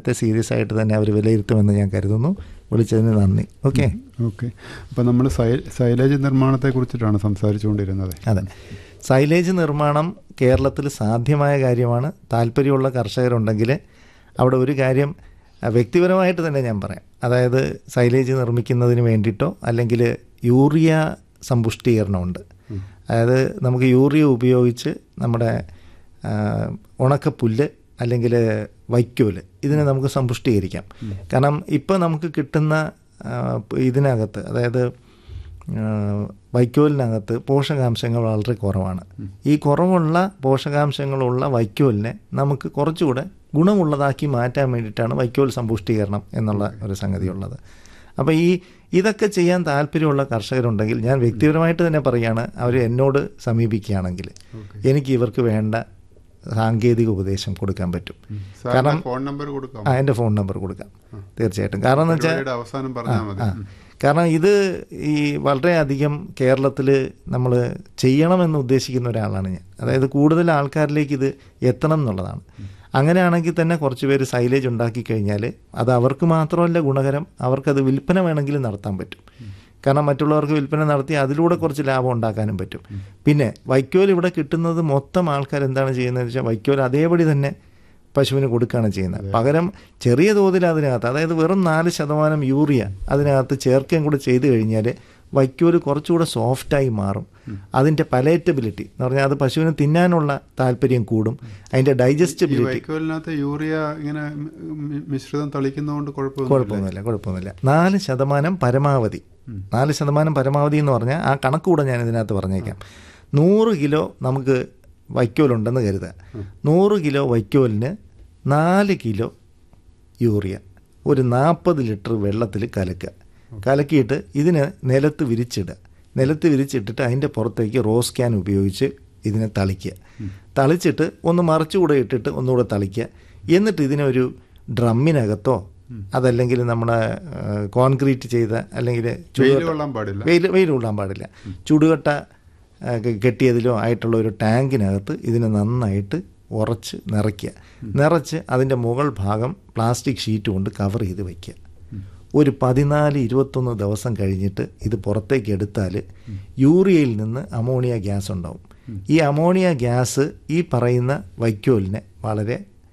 കാര്യത്തെ സീരിയസ് ആയിട്ട് തന്നെ അവർ വിലയിരുത്തുമെന്ന് ഞാൻ കരുതുന്നു വിളിച്ചതിന് നന്ദി ഓക്കെ ഓക്കെ അപ്പോൾ നമ്മൾ സൈ സൈലേജ് നിർമ്മാണത്തെ കുറിച്ചിട്ടാണ് സംസാരിച്ചുകൊണ്ടിരുന്നത് അതെ സൈലേജ് നിർമ്മാണം കേരളത്തിൽ സാധ്യമായ കാര്യമാണ് താല്പര്യമുള്ള കർഷകരുണ്ടെങ്കിൽ അവിടെ ഒരു കാര്യം അഹ് വ്യക്തിപരമായിട്ട് തന്നെ ഞാൻ പറയാം അതായത് സൈലേജ് നിർമ്മിക്കുന്നതിന് വേണ്ടിയിട്ടോ അല്ലെങ്കിൽ യൂറിയ സമ്പുഷ്ടീകരണമുണ്ട് അതായത് നമുക്ക് യൂറിയ ഉപയോഗിച്ച് നമ്മുടെ ആ, ഉണക്കപ്പുല്ല് അല്ലെങ്കിൽ വൈക്കോല് ഇതിനെ നമുക്ക് സമ്പുഷ്ടീകരിക്കാം കാരണം ഇപ്പം നമുക്ക് കിട്ടുന്ന ആ, ഇതിനകത്ത് അതായത് ആ, വൈക്കോലിനകത്ത് പോഷകാംശങ്ങൾ വളരെ കുറവാണ് ഈ കുറവുള്ള പോഷകാംശങ്ങളുള്ള വൈക്കോലിനെ നമുക്ക് കുറച്ചുകൂടെ ഗുണമുള്ളതാക്കി മാറ്റാൻ വേണ്ടിയിട്ടാണ് വൈക്കോൽ സമ്പുഷ്ടീകരണം എന്നുള്ള ഒരു സംഗതി ഉള്ളത് അപ്പോൾ ഈ ഇതൊക്കെ ചെയ്യാൻ താല്പര്യമുള്ള കർഷകരുണ്ടെങ്കിൽ ഞാൻ വ്യക്തിപരമായിട്ട് തന്നെ പറയുകയാണ് അവർ എന്നോട് സമീപിക്കുകയാണെങ്കിൽ എനിക്ക് ഇവർക്ക് വേണ്ട സാങ്കേതിക ഉപദേശം കൊടുക്കാൻ പറ്റും സാറിന്റെ ഫോൺ നമ്പർ കൊടുക്കാം ആ എൻ്റെ ഫോൺ നമ്പർ കൊടുക്കാം തീർച്ചയായിട്ടും കാരണം എന്ന് വെച്ചാൽ പരിപാടിയുടെ അവസാനം പറഞ്ഞാൽ മതി ആ. കാരണം ഇത് ഈ വളരെയധികം കേരളത്തിൽ നമ്മൾ ചെയ്യണമെന്ന് ഉദ്ദേശിക്കുന്ന ഒരാളാണ് ഞാൻ അതായത് കൂടുതൽ ആൾക്കാരിലേക്ക് ഇത് എത്തണം എന്നുള്ളതാണ് അങ്ങനെയാണെങ്കിൽ തന്നെ കുറച്ച് പേര് സൈലേജ് ഉണ്ടാക്കി കഴിഞ്ഞാൽ അത് അവർക്ക് മാത്രമല്ല ഗുണകരം അവർക്കത് വിൽപ്പന വേണമെങ്കിലും നടത്താൻ പറ്റും കാരണം മറ്റുള്ളവർക്ക് വിൽപ്പന നടത്തി അതിലൂടെ കുറച്ച് ലാഭം ഉണ്ടാക്കാനും പറ്റും പിന്നെ വൈക്കോൽ ഇവിടെ കിട്ടുന്നത് മൊത്തം ആൾക്കാർ എന്താണ് ചെയ്യുന്നതെന്ന് വെച്ചാൽ വൈക്കോൽ അതേപടി തന്നെ പശുവിന് കൊടുക്കുകയാണ് ചെയ്യുന്നത് പകരം ചെറിയ തോതിൽ അതിനകത്ത് അതായത് വെറും നാല് ശതമാനം യൂറിയ അതിനകത്ത് ചേർക്കുകയും കൂടെ ചെയ്തു കഴിഞ്ഞാൽ വൈക്കോല് കുറച്ചുകൂടെ സോഫ്റ്റായി മാറും അതിൻ്റെ പലേറ്റബിലിറ്റി എന്ന് പറഞ്ഞാൽ അത് പശുവിന് തിന്നാനുള്ള താല്പര്യം കൂടും അതിൻ്റെ ഈ ഡൈജസ്റ്റബിലിറ്റി വൈക്കോലിനകത്ത് യൂറിയ ഇങ്ങനെ മി- മിശ്രിതം തളിക്കുന്നതുകൊണ്ട് കുഴപ്പമൊന്നും കുഴപ്പമൊന്നുമില്ല കുഴപ്പമൊന്നുമില്ല നാല് ശതമാനം പരമാവധി നാല് ശതമാനം പരമാവധി എന്ന് പറഞ്ഞാൽ ആ കണക്ക് കൂടെ ഞാൻ ഇതിനകത്ത് പറഞ്ഞേക്കാം നൂറ് കിലോ നമുക്ക് വൈക്കോലുണ്ടെന്ന് കരുതുക നൂറ് കിലോ വൈക്കോലിന് നാല് കിലോ യൂറിയ ഒരു നാൽപ്പത് ലിറ്റർ വെള്ളത്തിൽ കലക്കുക കലക്കിയിട്ട് ഇതിന് നിലത്ത് വിരിച്ചിടുക നിലത്ത് വിരിച്ചിട്ടിട്ട് അതിൻ്റെ പുറത്തേക്ക് റോസ് ക്യാൻ ഉപയോഗിച്ച് ഇതിനെ തളിക്കുക തളിച്ചിട്ട് ഒന്ന് മറിച്ചുകൂടെ ഇട്ടിട്ട് ഒന്നുകൂടെ തളിക്കുക എന്നിട്ട് ഇതിനെ ഒരു ഡ്രമ്മിനകത്തോ അതല്ലെങ്കിൽ നമ്മുടെ ആ, കോൺക്രീറ്റ് ചെയ്ത അല്ലെങ്കിൽ വെയിൽ ചുടുകട്ട കൊള്ളാൻ പാടില്ല വെയിൽ വെയിൽ കൊള്ളാൻ പാടില്ല ചുടുകട്ട ആ, കെ- കെട്ടിയതിലോ ആയിട്ടുള്ള ഒരു ടാങ്കിനകത്ത് ഇതിനെ നന്നായിട്ട് ഉറച്ച് നിറയ്ക്കുക നിറച്ച് അതിൻ്റെ മുകൾ ഭാഗം പ്ലാസ്റ്റിക് ഷീറ്റ് കൊണ്ട് കവർ ചെയ്ത് വയ്ക്കുക ഒരു പതിനാല് ഇരുപത്തൊന്ന് ദിവസം കഴിഞ്ഞിട്ട് ഇത് പുറത്തേക്ക് എടുത്താൽ യൂറിയയിൽ നിന്ന് അമോണിയ ഗ്യാസ് ഉണ്ടാവും ഈ അമോണിയ ഗ്യാസ് ഈ പറയുന്ന വൈക്കോലിനെ വളരെ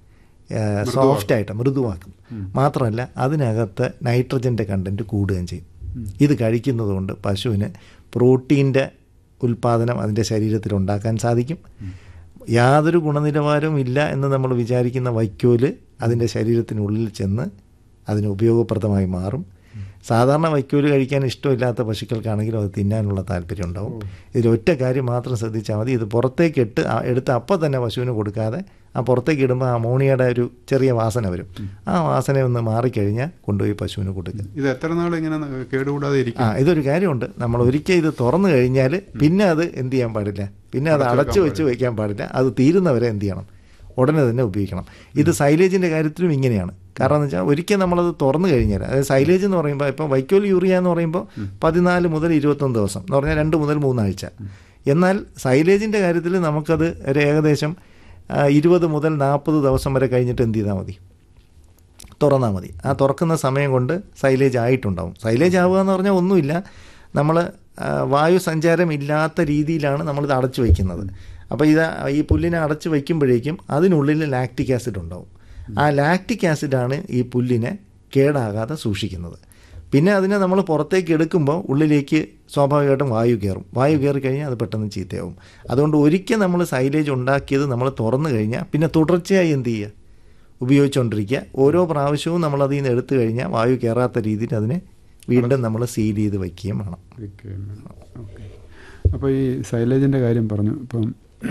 സോഫ്റ്റ് ആയിട്ട് മൃദുവാക്കും മാത്രമല്ല അതിനകത്ത് നൈട്രജൻ്റെ കണ്ടൻറ്റ് കൂടുകയും ചെയ്യും ഇത് കഴിക്കുന്നത് കൊണ്ട് പശുവിന് പ്രോട്ടീൻ്റെ ഉൽപ്പാദനം അതിൻ്റെ ശരീരത്തിൽ ഉണ്ടാക്കാൻ സാധിക്കും യാതൊരു ഗുണനിലവാരവും ഇല്ല എന്ന് നമ്മൾ വിചാരിക്കുന്ന വൈക്കോല് അതിൻ്റെ ശരീരത്തിനുള്ളിൽ ചെന്ന് അതിന് ഉപയോഗപ്രദമായി മാറും സാധാരണ വൈക്കോല് കഴിക്കാൻ ഇഷ്ടമില്ലാത്ത പശുക്കൾക്കാണെങ്കിലും അത് തിന്നാനുള്ള താല്പര്യം ഉണ്ടാവും ഇതിൽ ഒറ്റ കാര്യം മാത്രം ശ്രദ്ധിച്ചാൽ മതി ഇത് പുറത്തേക്ക് ഇട്ട് ആ- എടുത്ത് അപ്പം തന്നെ പശുവിന് കൊടുക്കാതെ ആ പുറത്തേക്ക് ഇടുമ്പോൾ ആ അമോണിയയുടെ ഒരു ചെറിയ വാസന വരും ആ വാസന ഒന്ന് മാറിക്കഴിഞ്ഞാൽ കൊണ്ടുപോയി പശുവിന് കൊടുക്കുക ഇത് എത്ര നാൾ ഇങ്ങനെ കേടുകൂടാതെ ഇരിക്കും ആ ഇതൊരു കാര്യമുണ്ട് നമ്മൾ ഒരിക്കൽ ഇത് തുറന്നു കഴിഞ്ഞാൽ പിന്നെ അത് എന്ത് ചെയ്യാൻ പാടില്ല പിന്നെ അത് അടച്ചു വെച്ച് വയ്ക്കാൻ പാടില്ല അത് തീരുന്നവരെ എന്ത് ചെയ്യണം ഉടനെ തന്നെ ഉപയോഗിക്കണം ഇത് സൈലേജിൻ്റെ കാര്യത്തിലും ഇങ്ങനെയാണ് കാരണം എന്ന് വെച്ചാൽ ഒരിക്കൽ നമ്മളത് തുറന്നു കഴിഞ്ഞാൽ അതായത് സൈലേജ് എന്ന് പറയുമ്പോൾ ഇപ്പം വൈക്കോൽ യൂറിയ എന്ന് പറയുമ്പോൾ പതിനാല് മുതൽ ഇരുപത്തൊന്ന് ദിവസം എന്ന് പറഞ്ഞാൽ രണ്ട് മുതൽ മൂന്നാഴ്ച എന്നാൽ സൈലേജിൻ്റെ കാര്യത്തിൽ നമുക്കത് ഒരു ഏകദേശം ആ, ഇരുപത് മുതൽ നാൽപ്പത് ദിവസം വരെ കഴിഞ്ഞിട്ട് എന്ത് ചെയ്താൽ മതി തുറന്നാൽ മതി ആ തുറക്കുന്ന സമയം കൊണ്ട് സൈലേജ് ആയിട്ടുണ്ടാവും സൈലേജ് ആവുക എന്ന് പറഞ്ഞാൽ ഒന്നുമില്ല നമ്മൾ വായു സഞ്ചാരം ഇല്ലാത്ത രീതിയിലാണ് നമ്മളിത് അടച്ചു വയ്ക്കുന്നത് അപ്പോൾ ഇത് ഈ പുല്ലിനെ അടച്ചു വയ്ക്കുമ്പോഴേക്കും അതിനുള്ളിൽ ലാക്റ്റിക് ആസിഡ് ഉണ്ടാവും ആ ലാക്റ്റിക് ആസിഡാണ് ഈ പുല്ലിനെ കേടാകാതെ സൂക്ഷിക്കുന്നത് പിന്നെ അതിനെ നമ്മൾ പുറത്തേക്ക് എടുക്കുമ്പോൾ ഉള്ളിലേക്ക് സ്വാഭാവികമായിട്ടും വായു കയറും വായു കയറി കഴിഞ്ഞാൽ അത് പെട്ടെന്ന് ചീത്തയാവും അതുകൊണ്ട് ഒരിക്കൽ നമ്മൾ സൈലേജ് ഉണ്ടാക്കിയത് നമ്മൾ തുറന്നു കഴിഞ്ഞാൽ പിന്നെ തുടർച്ചയായി എന്ത് ചെയ്യുക ഉപയോഗിച്ചുകൊണ്ടിരിക്കുക ഓരോ പ്രാവശ്യവും നമ്മൾ അതിൽ നിന്ന് എടുത്തു കഴിഞ്ഞാൽ വായു കയറാത്ത രീതിയിൽ അതിനെ വീണ്ടും നമ്മൾ സീൽ ചെയ്ത് വയ്ക്കുകയും വേണം ഓക്കെ ഓക്കെ അപ്പോൾ ഈ സൈലേജിൻ്റെ കാര്യം പറഞ്ഞു ഇപ്പം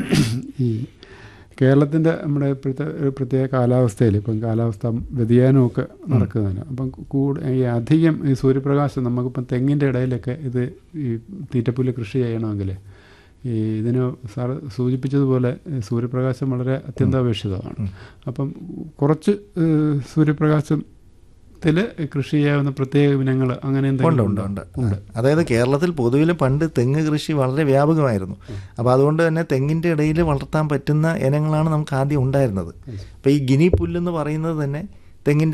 ഈ കേരളത്തിൻ്റെ നമ്മുടെ ഇപ്പോഴത്തെ ഒരു പ്രത്യേക കാലാവസ്ഥയിൽ ഇപ്പം കാലാവസ്ഥ വ്യതിയാനമൊക്കെ നടക്കുന്നതാണ് അപ്പം കൂട് ഈ അധികം ഈ സൂര്യപ്രകാശം നമുക്കിപ്പം തെങ്ങിൻ്റെ ഇടയിലൊക്കെ ഇത് ഈ തീറ്റപ്പുല്ല് കൃഷി ചെയ്യണമെങ്കിൽ ഈ ഇതിന് സാർ സൂചിപ്പിച്ചതുപോലെ ഈ സൂര്യപ്രകാശം വളരെ അത്യന്താപേക്ഷിതമാണ് അപ്പം കുറച്ച് ഏഹ്, സൂര്യപ്രകാശത്തിൽ കൃഷി ചെയ്യാവുന്ന പ്രത്യേക ഇനങ്ങൾ അങ്ങനെ ഉണ്ട് എന്തെങ്കിലും ഉണ്ട് ഉണ്ടോ? ഉണ്ട് അതായത് കേരളത്തിൽ പൊതുവിൽ പണ്ട് തെങ്ങ് കൃഷി വളരെ വ്യാപകമായിരുന്നു അപ്പോൾ അതുകൊണ്ട് തന്നെ തെങ്ങിൻ്റെ ഇടയിൽ വളർത്താൻ പറ്റുന്ന ഇനങ്ങളാണ് നമുക്ക് ആദ്യം ഉണ്ടായിരുന്നത് അപ്പോൾ ഈ ഗിനി പുല്ലെന്ന് പറയുന്നത് തന്നെ തെങ്ങിൻ്റെ